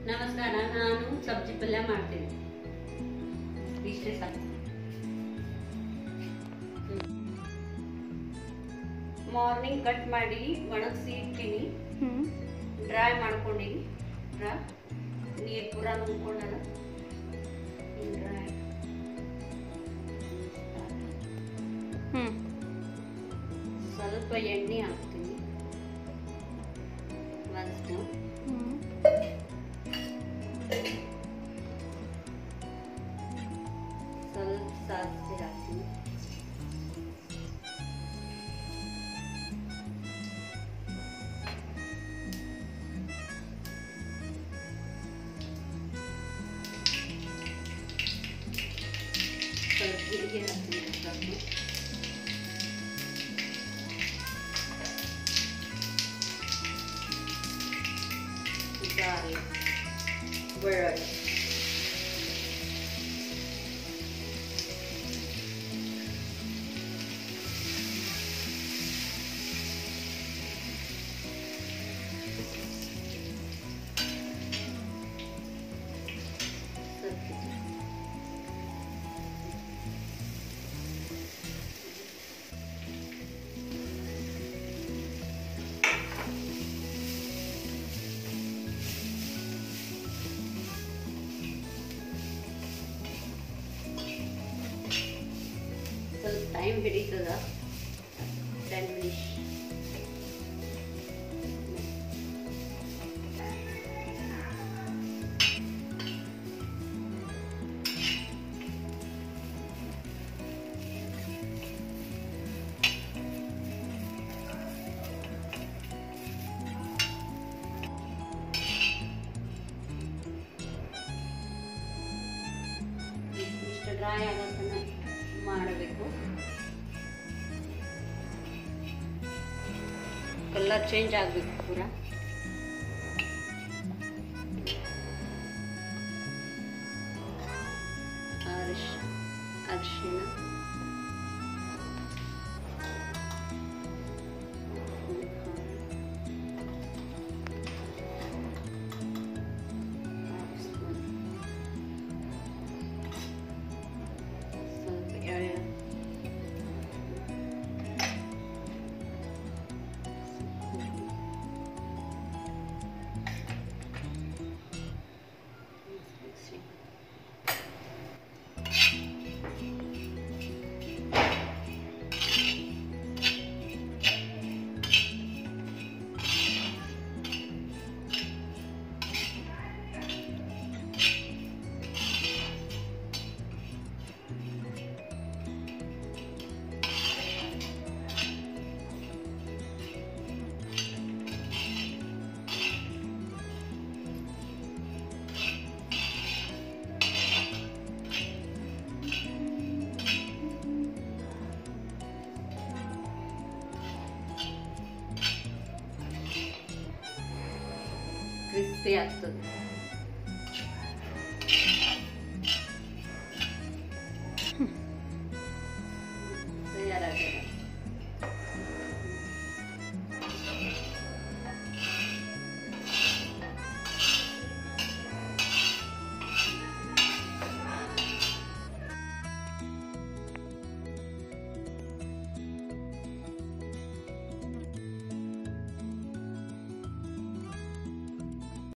ನಮಸ್ಕಾರ ನಾನು ಸಬ್ಜಿ ಪಲ್ಯ ಮಾಡ್ತೀನಿ ಇಷ್ಟೇ ಸಾಕು ಮಾರ್ನಿಂಗ್ ಕಟ್ ಮಾಡಿ ಒಣಗಿಸಿ ಇಡ್ತೀನಿ ಹ್ಞೂ ಡ್ರೈ ಮಾಡ್ಕೊಂಡಿನಿ ಡ್ರೈ ನೀರು ಪೂರ ನುಂಗ್ಕೊಂಡಲ್ಲ ಡ್ರೈ ಹ್ಞೂ ಸ್ವಲ್ಪ ಎಣ್ಣೆ ಹಾಕ್ತೀನಿ ಒಂದು ಸ್ಪೂನ್ ಹ್ಞೂ ಸ್ವಲ್ಪ ಸಾಸಿವೆ ಹಾಕ್ತೀನಿ ಸ್ವಲ್ಪ ಜೀರಿಗೆ ಹಾಕ್ತೀನಿ ಸ್ವಲ್ಪ garlic, ಬೆಳ್ಳುಳ್ಳಿ ಸ್ವಲ್ಪ ಸ್ವಲ್ಪ ಟೈಮ್ ಹಿಡಿತದ ಟೆನ್ ಮಿನಿಟ್ಸ್ ಇಷ್ಟು ಡ್ರೈ ಆಗೋತನ ಮಾಡಬೇಕು ಕಲರ್ ಚೇಂಜ್ ಆಗಬೇಕು ಪೂರ ಅರಿಶ್ ಅರಿಶಿನ ಸ್ವಲ್ಪ ಎಳ್ಳು ಕ್ರಿಸ್ಪಿ ಆಗ್ತದೆ